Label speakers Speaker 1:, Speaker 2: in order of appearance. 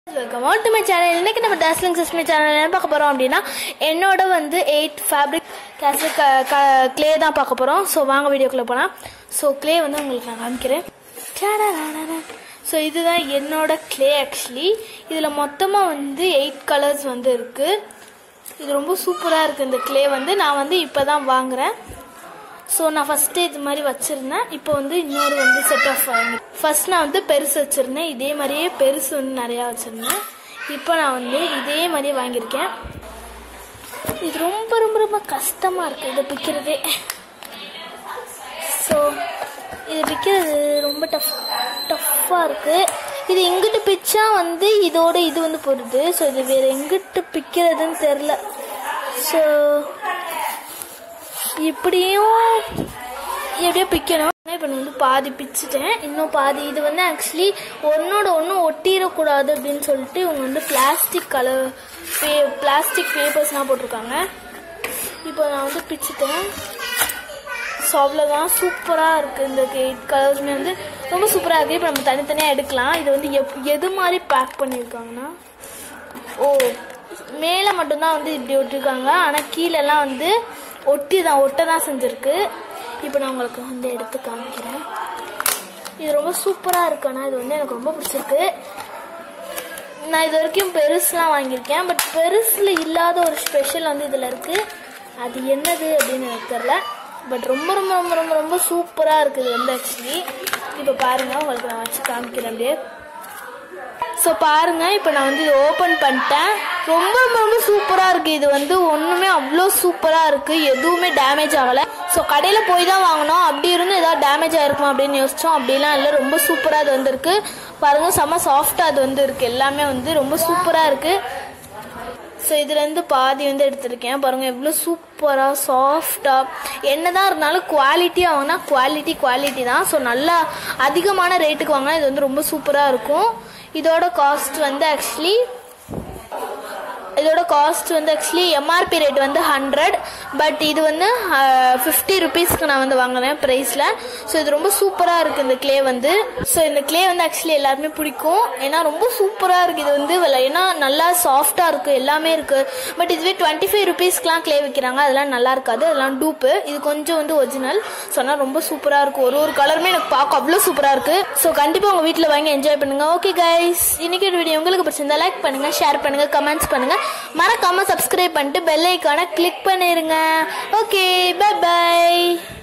Speaker 1: welcome all to my channel இன்னைக்கு நம்ம dazzling சிஸ்மி channel என்ன பார்க்க போகிறோம் அப்படின்னா என்னோட வந்து எயிட் ஃபேப்ரிக் கேசல் க க க்ளே தான் பார்க்க போகிறோம் ஸோ வாங்க வீடியோக்குள்ளே போகலாம் ஸோ க்ளே வந்து உங்களுக்கு நான் காமிக்கிறேன் ஸோ இதுதான் என்னோட க்ளே ஆக்சுவலி இதில் மொத்தமாக வந்து எயிட் கலர்ஸ் வந்து இருக்குது இது ரொம்ப சூப்பராக இருக்குது இந்த க்ளே வந்து நான் வந்து இப்போ தான் வாங்குறேன் ஸோ நான் ஃபஸ்ட்டு இது மாதிரி வச்சுருந்தேன் இப்போ வந்து இன்னொரு வந்து செட் ஆஃப் ஃபர்ஸ்ட் நான் வந்து பெருசு வச்சுருந்தேன் இதே மாதிரியே பெருசு வந்து நிறையா வச்சுருந்தேன் இப்போ நான் வந்து இதே மாதிரியே வாங்கியிருக்கேன் இது ரொம்ப ரொம்ப ரொம்ப கஷ்டமாக இருக்குது இதை பிக்கிறதே ஸோ இது பிக்கிறது ரொம்ப டஃப் டஃப்பாக இருக்குது இது எங்கிட்டு பிச்சா வந்து இதோட இது வந்து போடுது ஸோ இது வேறு எங்கிட்டு பிக்கிறதுன்னு தெரில ஸோ இப்படியும் எப்படியோ பிக்கணும் இப்போ நான் வந்து பாதி பிச்சுட்டேன் இன்னும் பாதி இது வந்து ஆக்சுவலி ஒன்னோட ஒன்று ஒட்டிடக்கூடாது அப்படின்னு சொல்லிட்டு இவங்க வந்து பிளாஸ்டிக் கலர் பே பிளாஸ்டிக் பேப்பர்ஸ்லாம் போட்டிருக்காங்க இப்போ நான் வந்து பிச்சுட்டேன் ஸோ அவ்வளோதான் சூப்பராக இருக்குது இந்த எயிட் கலர்ஸுமே வந்து ரொம்ப சூப்பராக இருக்குது இப்போ நம்ம தனித்தனியாக எடுக்கலாம் இது வந்து எப் எது மாதிரி பேக் பண்ணியிருக்காங்கன்னா ஓ மேலே மட்டும்தான் வந்து இப்படி ஒட்டிருக்காங்க ஆனால் கீழெல்லாம் வந்து ஒட்டி தான் ஒட்ட தான் செஞ்சுருக்கு இப்போ நான் உங்களுக்கு வந்து எடுத்து காமிக்கிறேன் இது ரொம்ப சூப்பராக இருக்கு ஆனால் இது வந்து எனக்கு ரொம்ப பிடிச்சிருக்கு நான் இது வரைக்கும் பெருசுலாம் வாங்கியிருக்கேன் பட் பெருசில் இல்லாத ஒரு ஸ்பெஷல் வந்து இதில் இருக்குது அது என்னது அப்படின்னு எனக்கு தெரில பட் ரொம்ப ரொம்ப ரொம்ப ரொம்ப ரொம்ப சூப்பராக இருக்குது இது வந்து ஆக்சுவலி இப்போ பாருங்கள் உங்களுக்கு நான் வச்சு காமிக்கிறேன் அப்படியே ஸோ பாருங்க இப்போ நான் வந்து இது ஓப்பன் பண்ணிட்டேன் ரொம்ப ரொம்ப ரொம்ப சூப்பராக இருக்குது இது வந்து ஒன்றுமே அவ்வளோ சூப்பராக இருக்குது எதுவுமே டேமேஜ் ஆகலை ஸோ கடையில் போய் தான் வாங்கினோம் அப்படி இருந்து ஏதாவது டேமேஜ் ஆயிருக்கும் அப்படின்னு யோசிச்சோம் அப்படிலாம் இல்லை ரொம்ப சூப்பராக அது வந்திருக்கு பாருங்க செம்ம சாஃப்டாக அது வந்து இருக்குது எல்லாமே வந்து ரொம்ப சூப்பராக இருக்குது ஸோ இதுலேருந்து பாதி வந்து எடுத்திருக்கேன் பாருங்கள் எவ்வளோ சூப்பராக சாஃப்டாக என்ன தான் இருந்தாலும் குவாலிட்டியாக வாங்கினா குவாலிட்டி குவாலிட்டி தான் ஸோ நல்லா அதிகமான ரேட்டுக்கு வாங்கினா இது வந்து ரொம்ப சூப்பராக இருக்கும் இதோட காஸ்ட் வந்து ஆக்சுவலி இதோட காஸ்ட் வந்து ஆக்சுவலி எம்ஆர்பி ரேட் வந்து ஹண்ட்ரட் பட் இது வந்து ஃபிஃப்டி ருபீஸ்க்கு நான் வந்து வாங்கினேன் ப்ரைஸில் ஸோ இது ரொம்ப சூப்பராக இருக்குது இந்த க்ளே வந்து ஸோ இந்த க்ளே வந்து ஆக்சுவலி எல்லாருமே பிடிக்கும் ஏன்னா ரொம்ப சூப்பராக இருக்குது இது வந்து விலை- ஏன்னா நல்லா சாஃப்டாக இருக்குது எல்லாமே இருக்குது பட் இதுவே டுவெண்ட்டி ஃபைவ் ருபீஸ்க்குலாம் க்ளே விற்கிறாங்க அதெல்லாம் நல்லா இருக்காது அதெல்லாம் டூப்பு இது கொஞ்சம் வந்து ஒரிஜினல் ஸோ ஆனால் ரொம்ப சூப்பராக இருக்கும் ஒரு ஒரு கலருமே எனக்கு பார்க்க அவ்வளோ சூப்பராக இருக்குது ஸோ கண்டிப்பாக உங்கள் வீட்டில் வாங்கி என்ஜாய் பண்ணுங்க ஓகே கைஸ் இன்னைக்கு ஒரு வீடியோ உங்களுக்கு பிடிச்சிருந்தா லைக் பண்ணுங்க ஷேர் பண்ணுங்க கமெண்ட்ஸ் பண்ணுங்க மறக்காம சப்ஸ்கிரைப் பண்ணிட்டு பெல் ஐக்கானை கிளிக் பண்ணிருங்க ஓகே பை பை